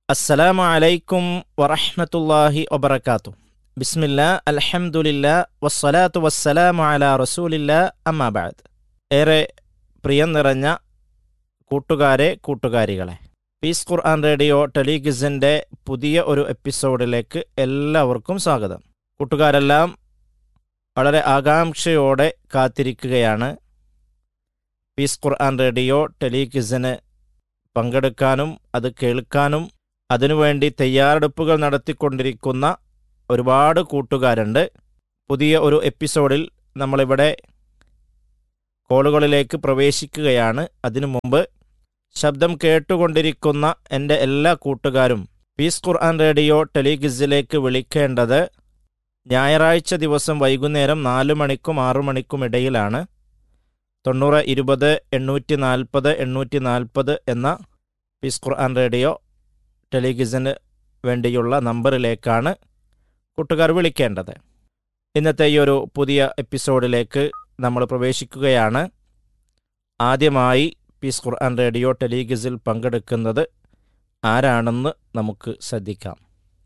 അസ്സലാമു അലൈക്കും വറഹ്മത്തുള്ളാഹി വബറകാത്തു ബിസ്മില്ല അൽഹംദുലില്ല വസ്സലാത്തു വസ്സലാമു അലാ റസൂലില്ല അമ്മാ ബഅദ് ഏറെ പ്രിയം നിറഞ്ഞ കൂട്ടുകാരെ കൂട്ടുകാരികളെ പീസ് ഖുർആൻ റേഡിയോ ടെലിഗിസിൻ്റെ പുതിയ ഒരു എപ്പിസോഡിലേക്ക് എല്ലാവർക്കും സ്വാഗതം കൂട്ടുകാരെല്ലാം വളരെ ആകാംക്ഷയോടെ കാത്തിരിക്കുകയാണ് പീസ് ഖുർആൻ റേഡിയോ ടെലിഗിസിന് പങ്കെടുക്കാനും അത് കേൾക്കാനും അതിനുവേണ്ടി തയ്യാറെടുപ്പുകൾ നടത്തിക്കൊണ്ടിരിക്കുന്ന ഒരുപാട് കൂട്ടുകാരുണ്ട് പുതിയ ഒരു എപ്പിസോഡിൽ നമ്മളിവിടെ കോളുകളിലേക്ക് പ്രവേശിക്കുകയാണ് അതിനു മുമ്പ് ശബ്ദം കേട്ടുകൊണ്ടിരിക്കുന്ന എൻ്റെ എല്ലാ കൂട്ടുകാരും പീസ് ഖുർആൻ റേഡിയോ ടെലിഗിസിലേക്ക് വിളിക്കേണ്ടത് ഞായറാഴ്ച ദിവസം വൈകുന്നേരം നാല് മണിക്കും ആറു മണിക്കും ഇടയിലാണ് തൊണ്ണൂറ് ഇരുപത് എണ്ണൂറ്റി നാൽപ്പത് എണ്ണൂറ്റി നാൽപ്പത് എന്ന പീസ് ഖുർആൻ റേഡിയോ ടെലിഗിസിന് വേണ്ടിയുള്ള നമ്പറിലേക്കാണ് കൂട്ടുകാർ വിളിക്കേണ്ടത് ഇന്നത്തെ ഈ ഒരു പുതിയ എപ്പിസോഡിലേക്ക് നമ്മൾ പ്രവേശിക്കുകയാണ് ആദ്യമായി പീസ് ഖുർആൻ റേഡിയോ ടെലിഗിസിൽ പങ്കെടുക്കുന്നത് ആരാണെന്ന് നമുക്ക് ശ്രദ്ധിക്കാം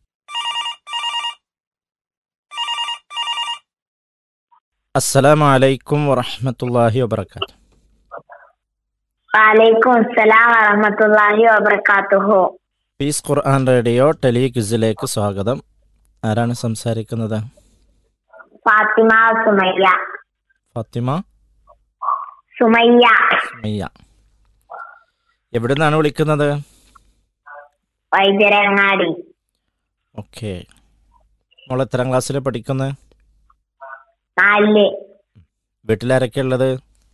അസ്സലാമു അലൈക്കും വറഹ്മത്തുള്ളാഹി വബർക്കാത്തു വാലൈക്കും അസ്സലാം വറഹമത്തുള്ളാഹി വബർക്കാത്തുഹു പീസ് ഖുർആൻ റേഡിയോ ടെലിഗിസിലേക്ക് സ്വാഗതം ആരാണ് സംസാരിക്കുന്നത് ഫാത്തിമ സുമയ്യ ഫാത്തിമ സുമയ്യ സുമയ്യ എവിടെ നിന്നാണ് വിളിക്കുന്നത് വൈദ്യരങ്ങാടി ഓക്കെ മോൾ എത്രാം ക്ലാസ്സിൽ പഠിക്കുന്നത് നാലില് വീട്ടിലാരൊക്കെ ഉള്ളത്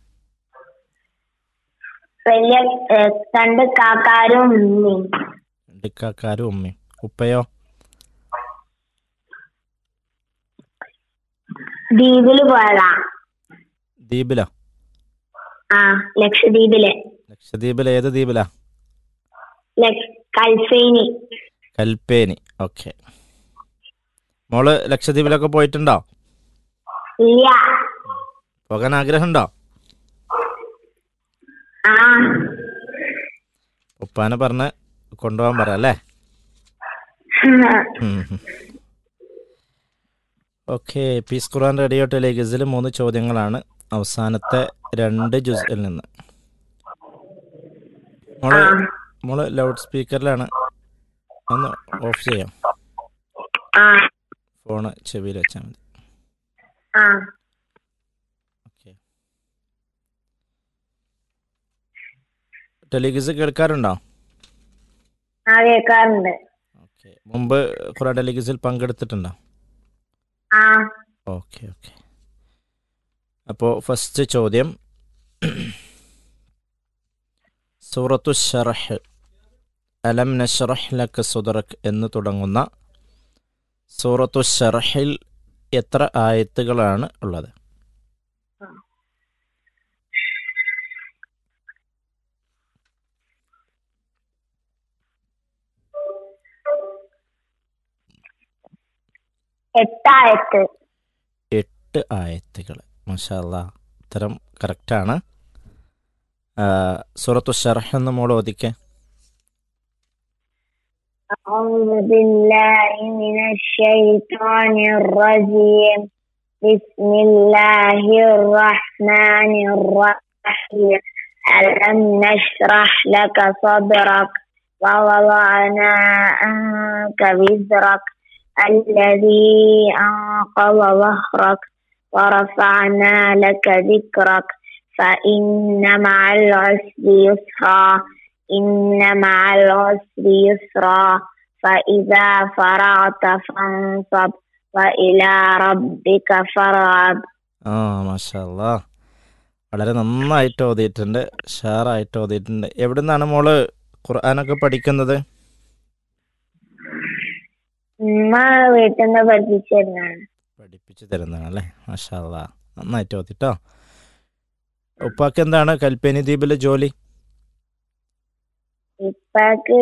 വലിയ ഏഹ്, രണ്ട് കാക്കാരും ഉമ്മയും ഇക്കാക്കാരും ഉമ്മയും ഉപ്പയോ ദ്വീപില് പോയതാ ദ്വീപിലോ ആ ലക്ഷദ്വീപില് ലക്ഷദ്വീപിൽ ഏത് ദ്വീപിലാ ലക്ഷ കൽഫേനി കൽപ്പേനി ഓക്കെ മോള് ലക്ഷദ്വീപിലൊക്കെ പോയിട്ടുണ്ടോ ഇല്ല പോകാൻ ആഗ്രഹമുണ്ടോ ആ ഉപ്പാനെ പറഞ്ഞ് കൊണ്ടുപോകാൻ പറ അല്ലേ ഓക്കെ പീസ് ഖുർആൻ റേഡിയോ ടെലിഗസിൽ മൂന്ന് ചോദ്യങ്ങളാണ് അവസാനത്തെ രണ്ട് ജുസിൽ നിന്ന് മോള് ആ മോള് ലൗഡ് സ്പീക്കറിലാണ് ഒന്ന് ഓഫ് ചെയ്യാം ആ ഫോണ് ചെവിയിൽ വെച്ചാൽ മതി ആ ഓക്കെ ടെലിഗസ് കേൾക്കാറുണ്ടോ ആ കേൾക്കാറുണ്ട് ഓക്കെ മുമ്പ് ഖുറാൻ ടെലിഗസിൽ പങ്കെടുത്തിട്ടുണ്ടോ ആ ഓക്കെ ഓക്കെ അപ്പോൾ ഫസ്റ്റ് ചോദ്യം സൂറത്തു ഷറഹ് അലം നഷ്റഹ് ലക്ക് സുദറക് എന്ന് തുടങ്ങുന്ന സൂറത്തു ഷറഹിൽ എത്ര ആയത്തുകളാണ് ഉള്ളത് എട്ടായത്ത് എട്ട് ആയത്തുകൾ മഷാല്ല ഉത്തരം കറക്റ്റാണ് സൂറത്തു ഷറഹ് എന്ന് മോൾ ഓദിക്കെ أعوذ بالله من الشيطان الرجيم بسم الله الرحمن الرحيم ألم نشرح لك صدرك ووضعنا عنك وزرك الذي أنقض ظهرك ورفعنا لك ذكرك فإن مع العسر يسرا إن مع العسر يسرا فإذا فرغت فانصب وإلى ربك فارغب ആ മാഷല്ല വളരെ നന്നായിട്ട് ഓതിയിട്ടുണ്ട് ഷാറായിട്ട് ഓതിയിട്ടുണ്ട് എവിടെ നിന്നാണ് മോള് ഖുർആാനൊക്കെ പഠിക്കുന്നത് ഉമ്മ വീട്ടിൽ നിന്ന് പഠിപ്പിച്ചിരുന്നാണ് പഠിപ്പിച്ചു തരുന്നതാണ് അല്ലേ മാഷല്ല നന്നായിട്ട് ഓതിട്ടോ ഉപ്പാക്ക് എന്താണ് കൽപ്പേനി ദ്വീപിലെ ജോലി ഇപ്പൊക്ക്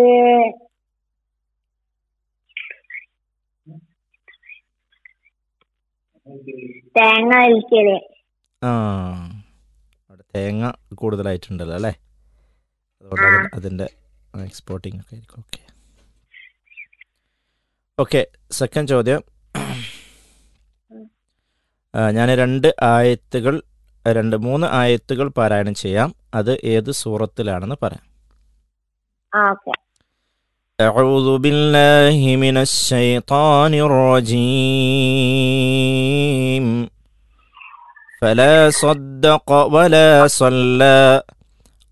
തേങ്ങ വലിക്കല് ആ അവിടെ തേങ്ങ കൂടുതലായിട്ടുണ്ടല്ലോ അല്ലേ അതുകൊണ്ട് അതിന് അതിൻ്റെ എക്സ്പോർട്ടിംഗ് ഒക്കെ ആയിരിക്കും ഓക്കെ ഓക്കെ സെക്കൻഡ് ചോദ്യം ഞാൻ രണ്ട് ആയത്തുകൾ രണ്ട് മൂന്ന് ആയത്തുകൾ പാരായണം ചെയ്യാം അത് ഏത് സൂറത്തിലാണെന്ന് പറയാം ആ ഓക്കെ أعوذ بالله من الشيطان الرجيم فلا صدق ولا صلى